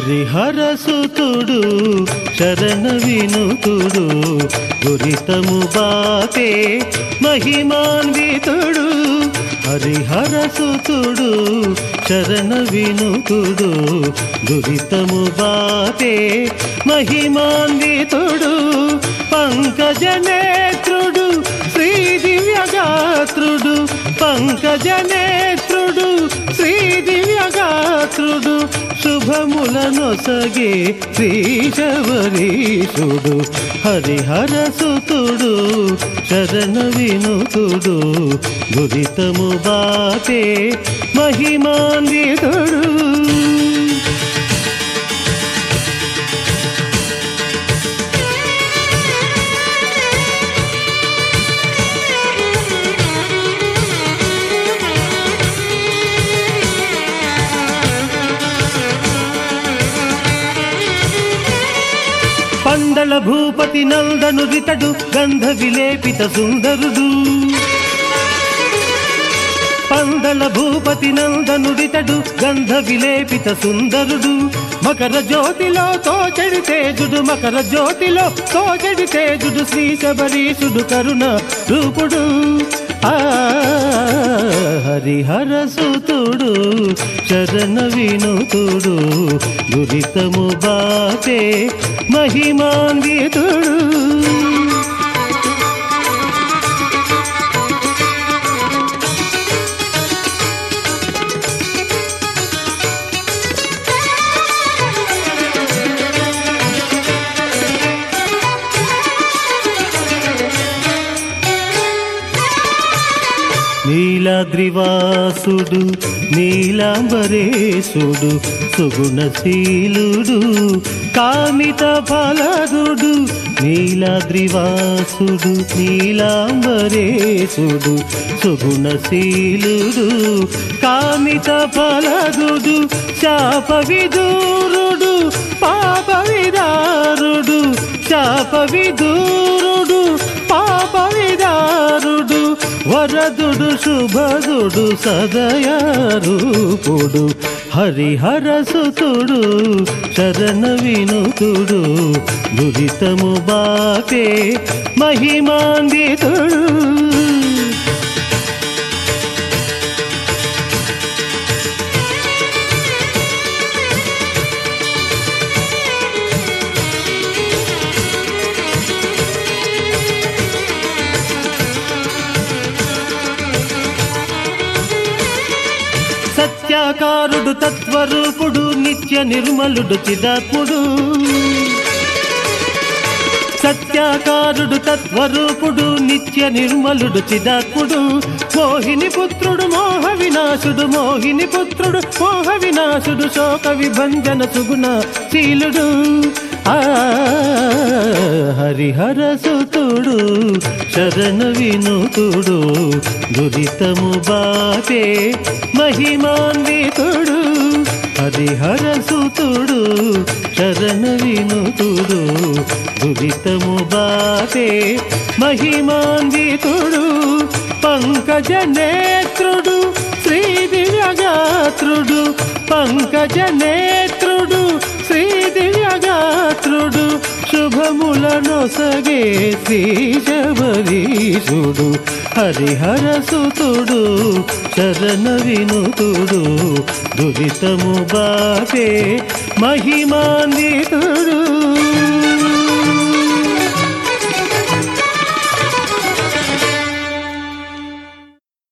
హరిహరసుతుడు శరణ వినుతుడు దురితము బాపే మహిమాన్వితుడు హరిహరసుతుడు శరణ వినుతుడు దురితము బాపే మహిమాన్వితుడు పంకజనేత్రుడు శ్రీ దివ్యగాత్రుడు పంకజనేత్రుడు శ్రీ దివ్యగాత్రుడు శుభములనొసగే శ్రీశవరీషుడు హరిహరసుతుడు శరణ వినుతుడు దురితము బాపే మహిమాన్వితుడు పందళ భూపతి నందను రితడు గంధ విలేపిత సుందరుడు పందళ భూపతి నందనుడితడు గంధ విలేపిత సుందరుడు మకర జ్యోతిలో తోచడి తేజుడు మకర జ్యోతిలో తోచడి తేజుడు శ్రీ శబరీషుడు కరుణ రూపుడు ఆ హరిహరసుతుడు శరణ వినుతుడు దురితము బాపే మహిమాన్వితుడు నీలాద్రివాసుడు నీలాంబరేశుడు సుగుణశీలుడు కామిత ఫలదుడు నీలాద్రివాసుడు నీలాంబరేశుడు సుగుణశీలుడు కామిత ఫలదుడు శాప విదూరుడు పాప విదారుడు శాప విదూరుడు పాప విదారుడు వరదుడు శుభదుడు సదయారూపుడు హరిహరసుతుడు శరణ వినుతుడు దురితము బాపే మహిమాన్వితుడు సత్యాకారుడు తత్వరూపుడు నిత్య నిర్మలుడు చిదాత్ముడు సత్యాకారుడు తత్వరూపుడు నిత్య నిర్మలుడు చిదాత్ముడు మోహిని పుత్రుడు మోహ వినాశుడు మోహిని పుత్రుడు మోహ వినాశుడు శోక విభంజన సుగుణ శీలుడు ఆ హరిహరసుతుడు శరణ వినుతుడు దురితము బాపే మహిమాన్వితుడు హరిహరసుతుడు శరణ వినుతుడు దురితము బాపే మహిమాన్వితుడు పంకజ నేత్రుడు శ్రీ దివ్యగాత్రుడు పంకజ నేత్రుడు శ్రీ దివ్యగాత్రుడు శుభములనొసగే శ్రీ శబరీషుడు హరిహరసుతుడు శరణ వినుతుడు దురితము బాపే మహిమాన్వితుడు